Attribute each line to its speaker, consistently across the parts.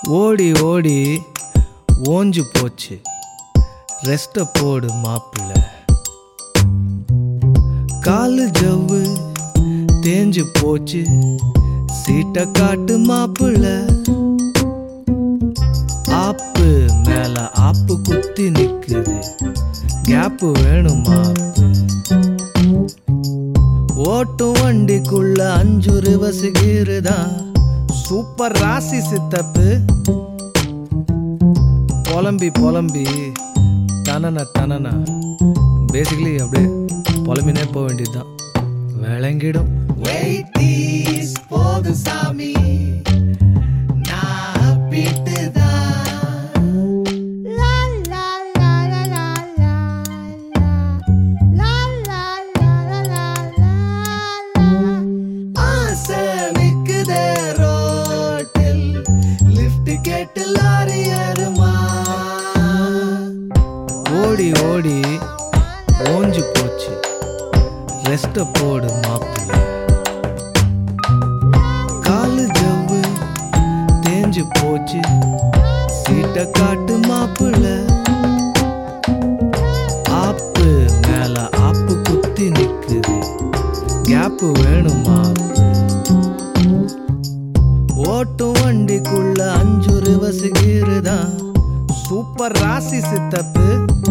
Speaker 1: ஓடி ஓடி ஓஞ்சு போச்சு ரெஸ்ட போடு மாப்பிள்ள காலு ஜவ்வு தேஞ்சு போச்சு சீட்டை காட்டு மாப்பிள்ள ஆப்பு மேல ஆப்பு குத்தி நிக்குது கேப்பு வேணும் மாப்பு ஓட்டும் வண்டிக்குள்ள அஞ்சு ரிவர்ஸ் கீருதான் சூப்பர் ராசி சித்தப்பு புலம்பி புலம்பி தனன தனனா பேசிக்கலி அப்படியே புலம்பினே போக வேண்டியதுதான் விளங்கிடும் போது சாமி நான் பீட்டுதான்
Speaker 2: La la la la la la la la la la la la
Speaker 1: ஆசை நிக்குதே ரோட்டில் லிஃப்ட் கேட்டு லாரி ஏறுமா ஓடி ஓடி ஓஞ்சு போச்சு ரெஸ்ட போடு மாப்பிள்ள காலு ஜவ்வு தேஞ்சு போச்சு சீட்டை காட்டு மாப்பிள்ள ஆப்பு மேல ஆப்பு குத்தி நிக்குது கேப்பு வேணுமா ஓட்டும் வண்டிக்குள்ள அஞ்சு ரிவர்ஸ் கீருதான் சூப்பர் ராசி சித்தப்பு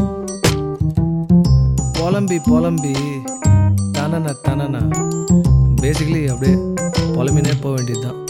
Speaker 1: புலம்பி புலம்பி தனன தனனா பேசிக்கலி அப்படியே புலம்பினே போக வேண்டியதுதான்